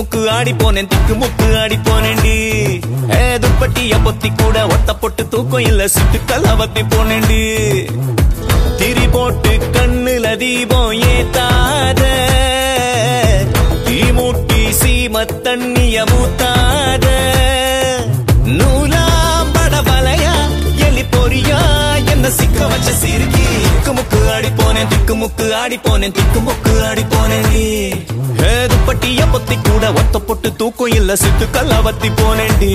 முக்கு ஆடி போனேன் திக்கு முக்கு ஆடி போனேன்டி ஏ துப்பட்டிய பொத்தி கூட ஒத்த பொட்டு தூக்கம் இல்ல சிட்டுக்கல் அவத்தி போனேன்டி திரி போட்டு கண்ணுல தீபம் ஏத்தாத தீ மூட்டி சீம தண்ணிய மூத்தாத நூலாம்பட வலையா எலி பொறியா என்ன சிக்க வச்ச சிறுகி திக்கு முக்கு ஆடி போனேன் திக்கு முக்கு ஆடி போனேன் திக்கு முக்கு ஆடி போனேன் நீ ஏ துப்பட்டிய பொத்தி கூட ஒத்த பொட்டு தூக்கம் இல்ல சிட்டுக்கல் அவத்தி போனேன்டி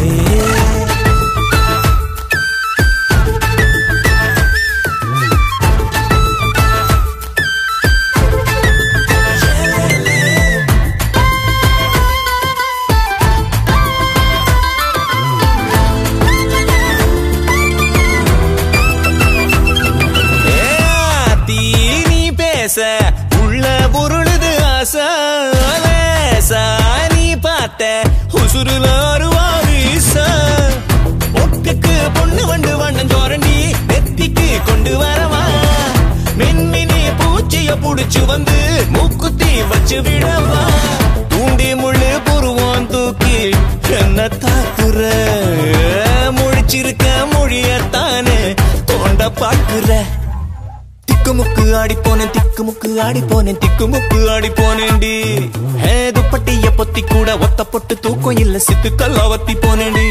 ஏத்தி நீ பேச உள்ள பொருளுது ஆசை லேசா நீ பார்த்த உசுருல அருவா வீச ஒக்குக்கு பொண்ணு வண்டு வண்ணம் சோரண்டி நெத்திக்கு கொண்டு வரவா மின்மினி பூச்சிய புடிச்சு வந்து மூக்குத்தி வச்சு விடவா தூண்டி முள்ளு புருவான் தூக்கி என்ன தாக்குற முழிச்சிருக்க மொழியத்தானே தோண்ட பாக்குற திக்குமுக்கு ஆடி போனேன் திக்குமுக்கு ஆடி போனேன் திக்குமுக்கு ஆடி போனேன்டி ஹே துப்பட்டிய பொத்தி கூட ஒத்த பொட்டு தூக்கம் இல்ல சித்து கல்லாவத்தி போனேன்டி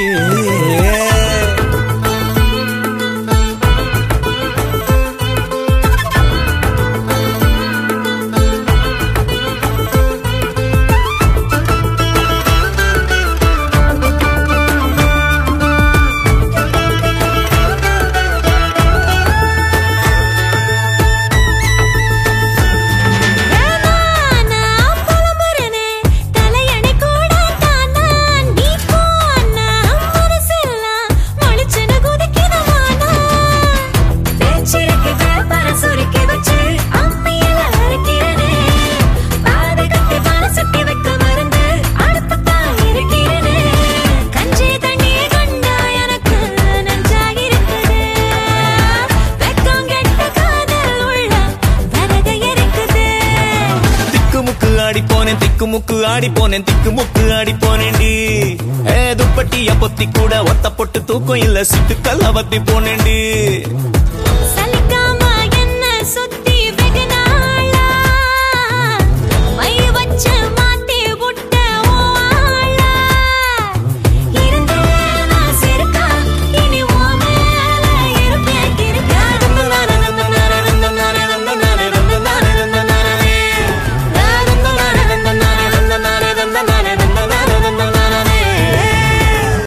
நானா புலம்புறனே தலையணை கூட தானா நீ போனா மனசெல்லாம் மொழிச்சுன்னு குதிக்குதமானா பேச்சிருக்கு வியாபார சுருக்கி வச்சு அம்மையில அரைக்கிறனே பாதகத்தை பால சுட்டி வைக்க மருந்து அடுப்புத்தான் இருக்கிறனே கஞ்சி தண்ணியை கண்டா எனக்கு நஞ்சாயிருக்குது வெக்கம் கெட்ட காதல் உள்ள வரக இருக்குது திக்குமுக்கு ஆடி போனேன் திக்குமுக்கு ஆடி போனேன் திக்குமுக்கு ஆடி போனேன்டி ஏ துப்பட்டிய பொத்தி கூட ஒத்த பொட்டு தூக்கம் இல்ல சிட்டு கல்லாவத்தி போனேன்டி